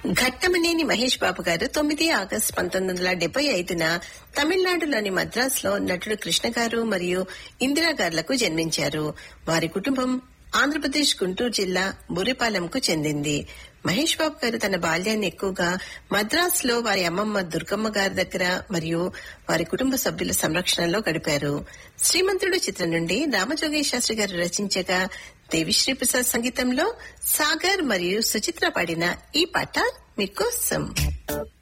ఘట్టమనేని మహేష్ బాబు గారు తొమ్మిది ఆగస్టు పంతొమ్మిది వందల డెబ్బై ఐదున తమిళనాడులోని మద్రాసులో నటుడు కృష్ణ గారు మరియు ఇందిరా గారులకు జన్మించారు వారి కుటుంబం ఆంధ్రప్రదేశ్ గుంటూరు జిల్లా బురిపాలెంకు చెందింది మహేష్ బాబు గారు తన బాల్యాన్ని ఎక్కువగా మద్రాసులో వారి అమ్మమ్మ దుర్గమ్మ గారి దగ్గర మరియు వారి కుటుంబ సభ్యుల సంరక్షణలో గడిపారు శ్రీమంతుడు చిత్రం నుండి రామజోగేశ్ శాస్త్రి గారు రచించగా దేవిశ్రీ ప్రసాద్ సంగీతంలో సాగర్ మరియు సుచిత్ర పాడిన ఈ పాట మీకోసం